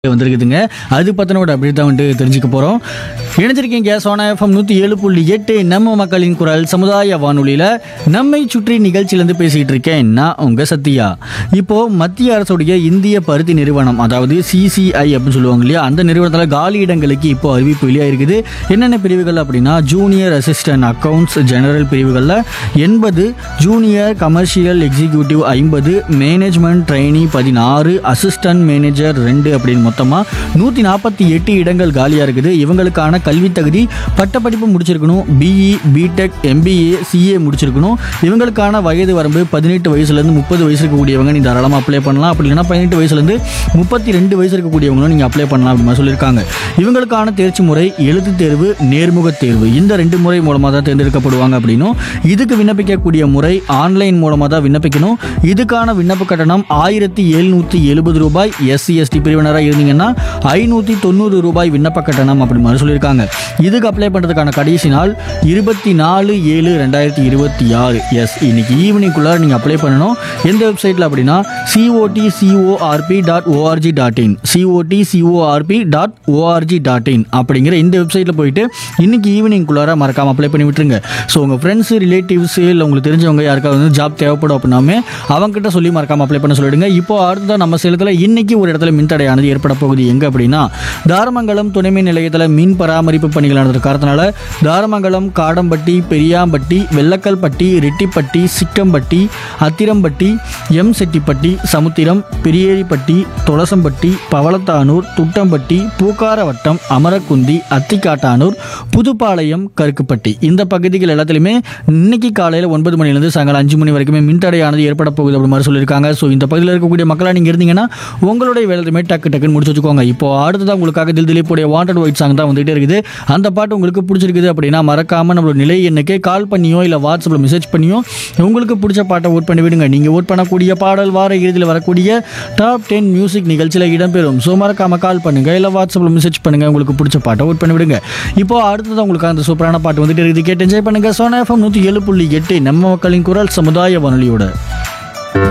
வந்திருக்குதுங்க அது பற்றினோட அப்படி தான் வந்துட்டு தெரிஞ்சுக்க போகிறோம் இணைஞ்சிருக்கீங்க சோனா எஃப்எம் நூற்றி ஏழு புள்ளி எட்டு நம்ம மக்களின் குரல் சமுதாய வானொலியில் நம்மை சுற்றி நிகழ்ச்சியிலேருந்து பேசிகிட்டு இருக்கேன் நான் உங்கள் சத்யா இப்போது மத்திய அரசுடைய இந்திய பருத்தி நிறுவனம் அதாவது சிசிஐ அப்படின்னு சொல்லுவாங்க இல்லையா அந்த நிறுவனத்தில் காலி இடங்களுக்கு இப்போ அறிவிப்பு வெளியாயிருக்குது என்னென்ன பிரிவுகள் அப்படின்னா ஜூனியர் அசிஸ்டன்ட் அக்கவுண்ட்ஸ் ஜெனரல் பிரிவுகளில் எண்பது ஜூனியர் கமர்ஷியல் எக்ஸிக்யூட்டிவ் ஐம்பது மேனேஜ்மெண்ட் ட்ரெயினி பதினாறு அசிஸ்டன்ட் மேனேஜர் ரெண்டு அப்படின்னு மொத்தமாக நூற்றி நாற்பத்தி எட்டு இடங்கள் காலியாக இருக்குது இவங்களுக்கான கல்வி தகுதி பட்டப்படிப்பு முடிச்சிருக்கணும் பிஇ பிடெக் எம்பிஏ சிஏ முடிச்சிருக்கணும் இவங்களுக்கான வயது வரம்பு பதினெட்டு வயசுலேருந்து முப்பது வயசு இருக்கக்கூடியவங்க நீ தாராளமாக அப்ளை பண்ணலாம் அப்படி இல்லைன்னா பதினெட்டு வயசுலேருந்து முப்பத்தி ரெண்டு வயசு இருக்கக்கூடியவங்களும் நீங்கள் அப்ளை பண்ணலாம் அப்படின்னு சொல்லியிருக்காங்க இவங்களுக்கான தேர்ச்சி முறை எழுத்து தேர்வு நேர்முக தேர்வு இந்த ரெண்டு முறை மூலமாக தான் தேர்ந்தெடுக்கப்படுவாங்க அப்படின்னும் இதுக்கு விண்ணப்பிக்கக்கூடிய முறை ஆன்லைன் மூலமாக தான் விண்ணப்பிக்கணும் இதுக்கான விண்ணப்ப கட்டணம் ஆயிரத்தி எழுநூற்றி எழுபது ரூபாய் எஸ்சி எஸ்டி பிரிவினராக இருந்தீங்கன்னா ஐநூற்றி தொண்ணூறு ரூபாய் விண்ணப்ப கட்டணம் அப்படி மாதிரி சொல்லியிருக்காங்க இதுக்கு அப்ளை பண்ணுறதுக்கான கடைசி நாள் இருபத்தி நாலு ஏழு ரெண்டாயிரத்தி இருபத்தி ஆறு எஸ் இன்னைக்கு ஈவினிங்குள்ளார நீங்கள் அப்ளை பண்ணணும் எந்த வெப்சைட்டில் அப்படின்னா COT CORP dot ORG dot in COT CORP dot ORG dot in அப்படிங்கிற இந்த வெப்சைட்டில் போயிட்டு இன்னைக்கு ஈவினிங்குள்ளார மறக்காமல் அப்ளை பண்ணி விட்டுருங்க ஸோ உங்கள் ஃப்ரெண்ட்ஸு ரிலேட்டிவ்ஸு இல்லை உங்களுக்கு தெரிஞ்சவங்க யாருக்காவது வந்து ஜாப் தேவைப்படும் அப்படின்னாமே அவங்ககிட்ட சொல்லி மறக்காமல் அப்ளை பண்ண சொல்லிடுங்க இப்போ அடுத்ததான் நம்ம சேலத்தில் இன்னைக்கு ஒரு இடத்துல மின்தடையானது ஏற்பட போகுது எங்கே அப்படின்னா தாரமங்கலம் துணைமின் நிலையத்தில் மின் பராமரிப்பு பணிகள் நடந்த காரணத்தினால தாரமங்கலம் காடம்பட்டி பெரியாம்பட்டி வெள்ளக்கல்பட்டி ரெட்டிப்பட்டி சிக்கம்பட்டி அத்திரம்பட்டி எம் செட்டிப்பட்டி சமுத்திரம் பெரியேரிப்பட்டி தொலசம்பட்டி பவளத்தானூர் துட்டம்பட்டி பூக்காரவட்டம் அமரக்குந்தி அத்திக்காட்டானூர் புதுப்பாளையம் கருக்குப்பட்டி இந்த பகுதிகள் எல்லாத்துலேயுமே இன்னைக்கு காலையில் ஒன்பது மணிலேருந்து சாயங்காலம் அஞ்சு மணி வரைக்குமே மின்தடையானது ஏற்பட போகுது அப்படி மாதிரி சொல்லியிருக்காங்க ஸோ இந்த பகுதியில் இருக்கக்கூடிய மக்களாக நீங்கள் இருந்தீங்கன்னா உங்களுடைய வேலையுமே டக்கு டக்குன்னு முடிச்சு வச்சுக்கோங்க இப்போ அடுத்ததான் உங்களுக்காக தில் திலீப்புடைய வாண்டட் ஒயிட் சாங் தான் வந்துகிட்டே இருக்குது அந்த பாட்டு உங்களுக்கு பிடிச்சிருக்குது அப்படின்னா மறக்காம நம்மளோட நிலை எண்ணுக்கு கால் பண்ணியோ இல்லை வாட்ஸ்அப்பில் மெசேஜ் பண்ணியோ உங்களுக்கு பிடிச்ச பாட்டை ஓட் பண்ணி விடுங்க நீங்கள் ஓட் பண்ணக்கூடிய பாடல் வார இறுதியில் வரக்கூடிய டாப் டென் மியூசிக் நிகழ்ச்சியில் இடம்பெறும் ஸோ மறக்காம கால் பண்ணுங்க இல்லை வாட்ஸ்அப்பில் மெசேஜ் பண்ணுங்க உங்களுக்கு பிடிச்ச பாட்டை ஓட் பண்ணி விடுங்க இப்போ அடுத்ததான் உங்களுக்கு அந்த சூப்பரான பாட்டு வந்துட்டு இருக்குது கேட்டு என்ஜாய் பண்ணுங்க சோனா எஃப்எம் நூற்றி ஏழு புள்ளி எட்டு நம்ம மக்களின் குரல் சமுதாய வானொலியோட